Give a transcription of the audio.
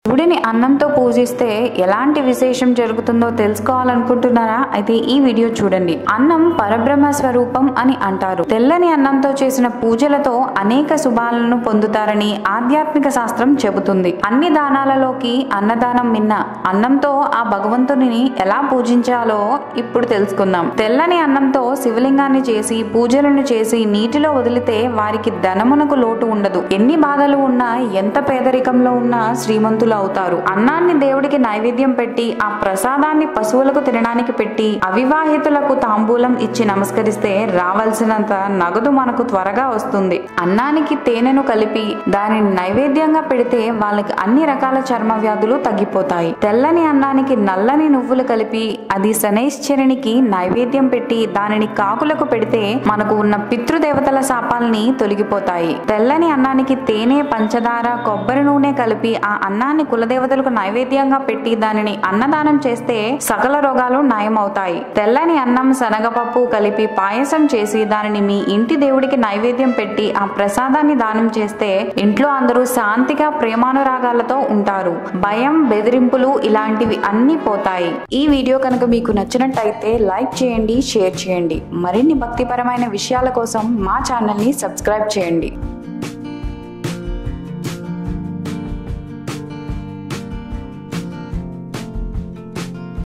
శివుడిని అన్నంతో పూజిస్తే ఎలాంటి విశేషం జరుగుతుందో తెలుసుకోవాలనుకుంటున్నారా అయితే ఈ వీడియో చూడండి అన్నం పరబ్రహ్మ స్వరూపం అని అంటారు తెల్లని అన్నంతో చేసిన పూజలతో అనేక శుభాలను పొందుతారని ఆధ్యాత్మిక శాస్త్రం చెబుతుంది అన్ని దానాలలోకి అన్నదానం మిన్న అన్నంతో ఆ భగవంతుని ఎలా పూజించాలో ఇప్పుడు తెలుసుకుందాం తెల్లని అన్నంతో శివలింగాన్ని చేసి పూజలను చేసి నీటిలో వదిలితే వారికి ధనమునకు లోటు ఉండదు ఎన్ని బాధలు ఉన్నా ఎంత పేదరికంలో ఉన్నా శ్రీమంతులు అవుతారు అన్నాన్ని దేవుడికి నైవేద్యం పెట్టి ఆ ప్రసాదాన్ని పశువులకు తినడానికి పెట్టి అవివాహితులకు తాంబూలం ఇచ్చి నమస్కరిస్తే రావాల్సినంత నగదు మనకు త్వరగా వస్తుంది అన్నానికి తేనెను కలిపి దానిని నైవేద్యంగా పెడితే వాళ్ళకి అన్ని రకాల చర్మ వ్యాధులు తగ్గిపోతాయి తెల్లని అన్నానికి నల్లని నువ్వులు కలిపి అది శనైశ్చరునికి నైవేద్యం పెట్టి దానిని కాకులకు పెడితే మనకు ఉన్న పితృదేవతల శాపాలని తొలగిపోతాయి తెల్లని అన్నానికి తేనె పంచదార కొబ్బరి నూనె కలిపి ఆ అన్నాన్ని కులదేవతలకు నైవేద్యంగా పెట్టి దానిని అన్నదానం చేస్తే సకల రోగాలు నయమవుతాయి తెల్లని అన్నం శనగపప్పు కలిపి పాయసం చేసి దానిని మీ ఇంటి దేవుడికి నైవేద్యం పెట్టి ఆ ప్రసాదాన్ని దానం చేస్తే ఇంట్లో అందరూ శాంతిగా ప్రేమానురాగాలతో ఉంటారు భయం బెదిరింపులు ఇలాంటివి అన్ని పోతాయి ఈ వీడియో కనుక మీకు నచ్చినట్టయితే లైక్ చేయండి షేర్ చేయండి మరిన్ని భక్తిపరమైన విషయాల కోసం మా ఛానల్ ని సబ్స్క్రైబ్ చేయండి